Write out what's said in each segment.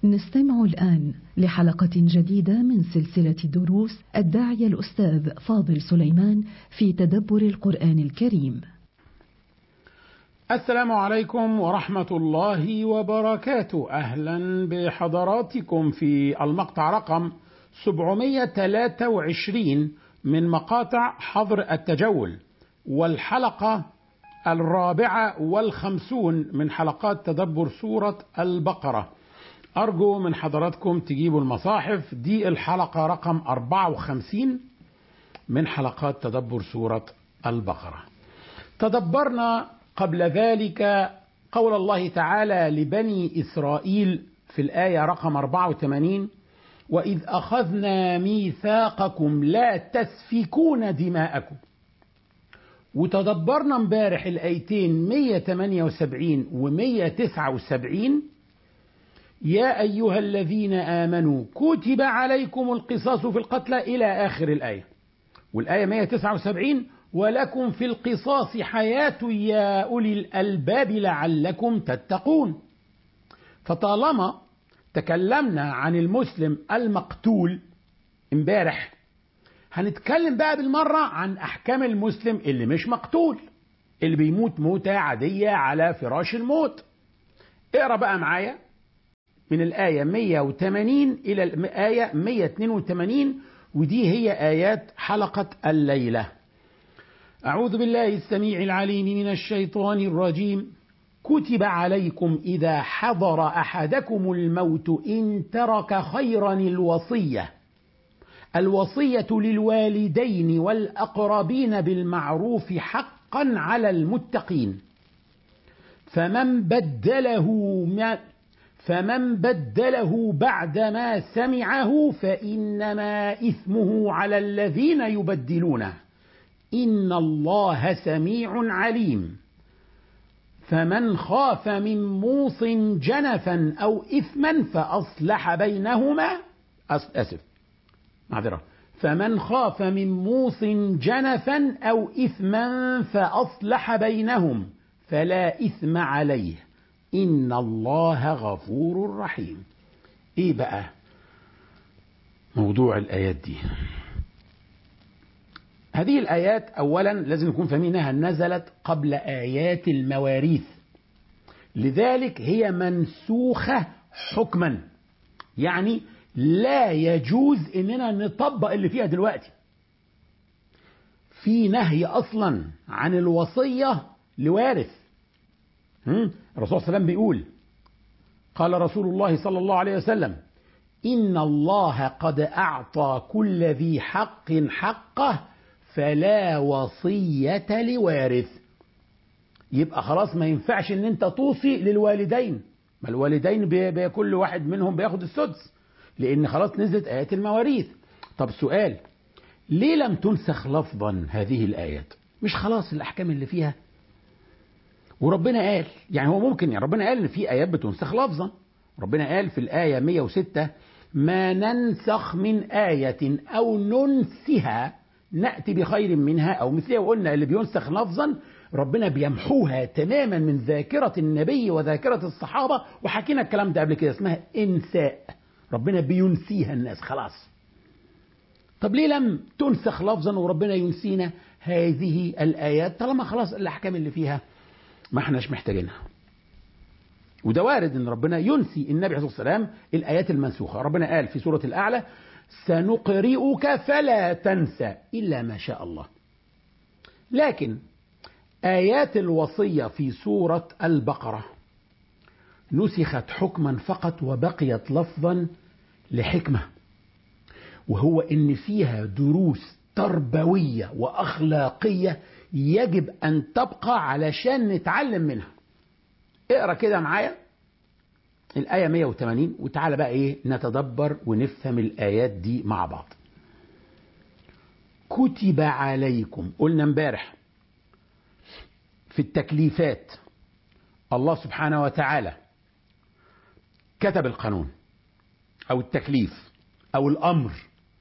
نستمع الآن لحلقة جديدة من سلسلة دروس الداعية الأستاذ فاضل سليمان في تدبر القرآن الكريم. السلام عليكم ورحمة الله وبركاته، أهلا بحضراتكم في المقطع رقم 723 من مقاطع حظر التجول، والحلقة الرابعة والخمسون من حلقات تدبر سورة البقرة. أرجو من حضراتكم تجيبوا المصاحف دي الحلقة رقم 54 من حلقات تدبر سورة البقرة تدبرنا قبل ذلك قول الله تعالى لبني إسرائيل في الآية رقم 84 وإذ أخذنا ميثاقكم لا تسفكون دماءكم وتدبرنا امبارح الآيتين 178 و 179 يا أيها الذين آمنوا كتب عليكم القصاص في القتلى إلى آخر الآية والآية 179 ولكم في القصاص حياة يا أولي الألباب لعلكم تتقون فطالما تكلمنا عن المسلم المقتول امبارح هنتكلم بقى بالمرة عن أحكام المسلم اللي مش مقتول اللي بيموت موتة عادية على فراش الموت اقرأ بقى معايا من الآية 180 إلى الآية 182 ودي هي آيات حلقة الليلة أعوذ بالله السميع العليم من الشيطان الرجيم كتب عليكم إذا حضر أحدكم الموت إن ترك خيرا الوصية الوصية للوالدين والأقربين بالمعروف حقا على المتقين فمن بدله ما فمن بدله بعدما سمعه فإنما إثمه على الذين يبدلونه إن الله سميع عليم فمن خاف من موص جنفا أو إثما فأصلح بينهما أسف معذرة فمن خاف من موص جنفا أو إثما فأصلح بينهم فلا إثم عليه إن الله غفور رحيم إيه بقى موضوع الآيات دي هذه الآيات أولا لازم نكون فاهمين أنها نزلت قبل آيات المواريث لذلك هي منسوخة حكما يعني لا يجوز اننا نطبق اللي فيها دلوقتي في نهي اصلا عن الوصيه لوارث الرسول صلى الله عليه وسلم بيقول قال رسول الله صلى الله عليه وسلم إن الله قد أعطى كل ذي حق حقه فلا وصية لوارث يبقى خلاص ما ينفعش ان انت توصي للوالدين ما الوالدين بي بي كل واحد منهم بياخد السدس لان خلاص نزلت ايات المواريث طب سؤال ليه لم تنسخ لفظا هذه الايات مش خلاص الاحكام اللي فيها وربنا قال يعني هو ممكن يعني ربنا قال ان في ايات بتنسخ لفظا ربنا قال في الايه 106 ما ننسخ من آية أو ننسها نأتي بخير منها أو مثلها وقلنا اللي بينسخ لفظا ربنا بيمحوها تماما من ذاكرة النبي وذاكرة الصحابة وحكينا الكلام ده قبل كده اسمها إنساء ربنا بينسيها الناس خلاص طب ليه لم تنسخ لفظا وربنا ينسينا هذه الآيات طالما خلاص الأحكام اللي فيها ما احناش محتاجينها وده وارد ان ربنا ينسي النبي عليه الصلاه والسلام الايات المنسوخه ربنا قال في سوره الاعلى سنقرئك فلا تنسى الا ما شاء الله لكن ايات الوصيه في سوره البقره نسخت حكما فقط وبقيت لفظا لحكمه وهو ان فيها دروس تربويه واخلاقيه يجب ان تبقى علشان نتعلم منها اقرا كده معايا الآية 180 وتعالى بقى إيه نتدبر ونفهم الآيات دي مع بعض. كتب عليكم قلنا امبارح في التكليفات الله سبحانه وتعالى كتب القانون أو التكليف أو الأمر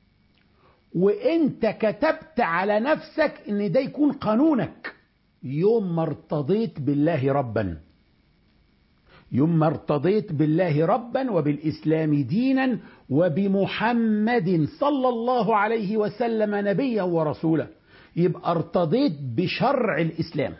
وأنت كتبت على نفسك إن ده يكون قانونك يوم ما ارتضيت بالله ربًا يوم ما ارتضيت بالله ربا وبالإسلام دينا وبمحمد صلى الله عليه وسلم نبيا ورسولا يبقى ارتضيت بشرع الإسلام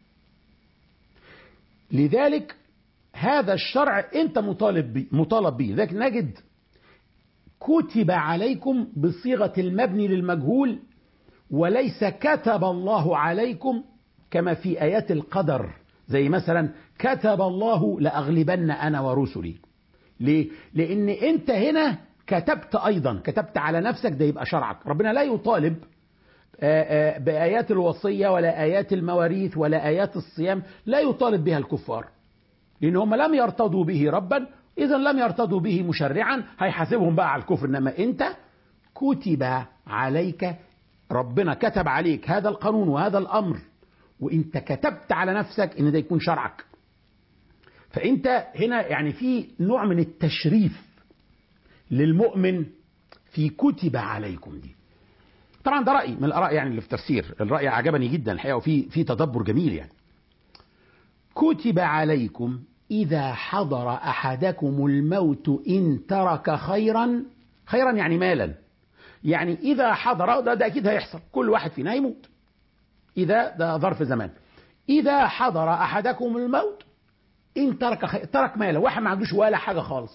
لذلك هذا الشرع انت مطالب بي مطالب به لذلك نجد كتب عليكم بصيغة المبني للمجهول وليس كتب الله عليكم كما في آيات القدر زي مثلا كتب الله لأغلبن أنا ورسلي ليه؟ لأن أنت هنا كتبت أيضا كتبت على نفسك ده يبقى شرعك ربنا لا يطالب بآيات الوصية ولا آيات المواريث ولا آيات الصيام لا يطالب بها الكفار لأن هم لم يرتضوا به ربا إذا لم يرتضوا به مشرعا هيحاسبهم بقى على الكفر إنما أنت كتب عليك ربنا كتب عليك هذا القانون وهذا الأمر وانت كتبت على نفسك ان ده يكون شرعك فانت هنا يعني في نوع من التشريف للمؤمن في كتب عليكم دي طبعا ده رأي من الآراء يعني اللي في تفسير الرأي عجبني جدا الحقيقة وفي في تدبر جميل يعني كتب عليكم إذا حضر أحدكم الموت إن ترك خيرا خيرا يعني مالا يعني إذا حضر ده, ده أكيد هيحصل كل واحد فينا هيموت إذا ده ظرف زمان إذا حضر أحدكم الموت إن ترك خير ترك ماله واحد ما عندوش ولا حاجة خالص